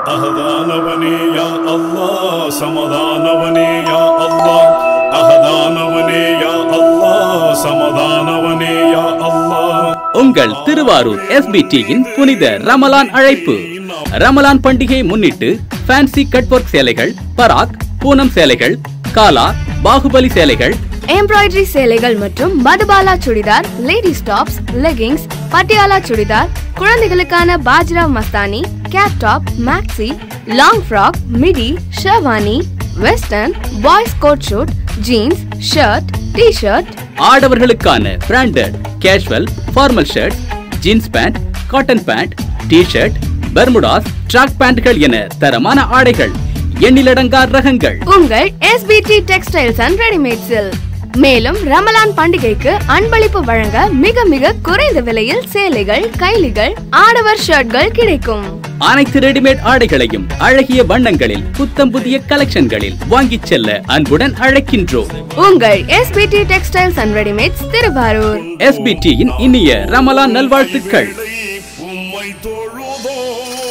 அகதானவனே யா அல்லாஹ் சமதானவனே யா அல்லாஹ் அகதானவனே யா அல்லாஹ் சமதானவனே யா அல்லாஹ் உங்கள் திருவாரூர் எஸ்பிடியின் புனித ரமலான் அழைப்பு ரமலான் பண்டிகையை முன்னிட்டு ஃபேன்சி கட்வொர்க் சேலைகள் பராக் பூனம் சேலைகள் காலா பாகுபலி சேலைகள் எம்ப்ராய்டரி சேலைகள் மற்றும் Madhubala churidar ladies tops leggings Patiala churidar குழந்தைகளுக்கான பாஜ்ரா Mastani cape top maxi long frock midi sherwani western boys coat suit jeans shirt T shirt ஆடவர்களுக்கான branded casual formal shirt jeans pant cotton pant T shirt bermudas track பேண்ட்கள் என தரமான ஆடைகள் எண்ணிலடங்கா ரகங்கள் உங்கள் எஸ்பிடி டெக்ஸ்டைல்ஸ் அண்ட் ரெடிமேட்ஸில் மேலும் ரமலான் பண்டிகைக்கு அன்பளிப்பு வழங்க மிக மிக குறைந்த விலையில் சேலைகள் கைலிகள் ஆடவர் ஷர்ட்கள் கிடைக்கும் அனைத்து ரெடிமேட் ஆடைகளையும் அழகிய வண்ணங்களில் புத்தம் புதிய கலெக்ஷன்களில் வாங்கிச் செல்ல அன்புடன் அழைக்கின்றோம் உங்கள் SPT textiles and readymades Tiruvarur எஸ்பிடியின் இனிய ரமலான் நல்வாழ்த்துக்கள் உம்மை தொழுதோ